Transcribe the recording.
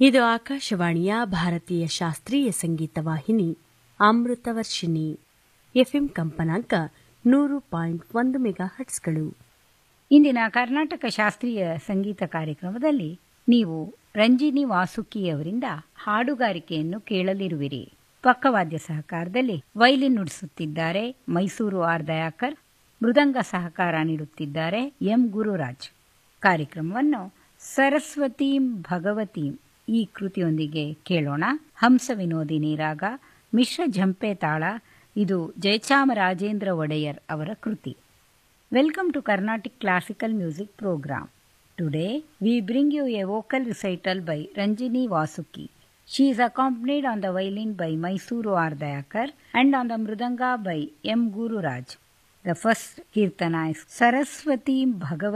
ಇದು ಆಕಾಶವಾಣಿಯ ಭಾರತೀಯ ಶಾಸ್ತ್ರೀಯ ಸಂಗೀತ ವಾಹಿನಿ ಅಮೃತವರ್ಷಿಣಿ ಎಫ್ಎಂ ಕಂಪನಾಂಕ ನೂರು ಪಾಯಿಂಟ್ ಒಂದು ಮೆಗಾ ಹಟ್ಸ್ಗಳು ಇಂದಿನ ಕರ್ನಾಟಕ ಶಾಸ್ತ್ರೀಯ ಸಂಗೀತ ಕಾರ್ಯಕ್ರಮದಲ್ಲಿ ನೀವು ರಂಜಿನಿ ವಾಸುಕಿಯವರಿಂದ ಹಾಡುಗಾರಿಕೆಯನ್ನು ಕೇಳಲಿರುವಿರಿ ಪಕ್ಕವಾದ್ಯ ಸಹಕಾರದಲ್ಲಿ ವೈಲಿನ್ ನುಡಿಸುತ್ತಿದ್ದಾರೆ ಮೈಸೂರು ಆರ್ ದಯಾಕರ್ ಮೃದಂಗ ಸಹಕಾರ ನೀಡುತ್ತಿದ್ದಾರೆ ಎಂ ಗುರುರಾಜ್ ಕಾರ್ಯಕ್ರಮವನ್ನು ಸರಸ್ವತೀಂ ಭಗವತೀಂ ಈ ಕೃತಿಯೊಂದಿಗೆ ಕೇಳೋಣ ಹಂಸ ವಿನೋದಿನಿ ರಾಗ ಮಿಶ್ರ ಝಂಪೆ ತಾಳ ಇದು ಜಯಚಾಮರಾಜೇಂದ್ರ ಒಡೆಯರ್ ಅವರ ಕೃತಿ welcome to Carnatic classical music programme today we bring you a vocal recital by Ranjini Vasuki She is accompanied on the violin by Mysuru R. Dayakar and on the mridanga by M. Guru Raj. The first kirtana is Saraswati Bhagavati.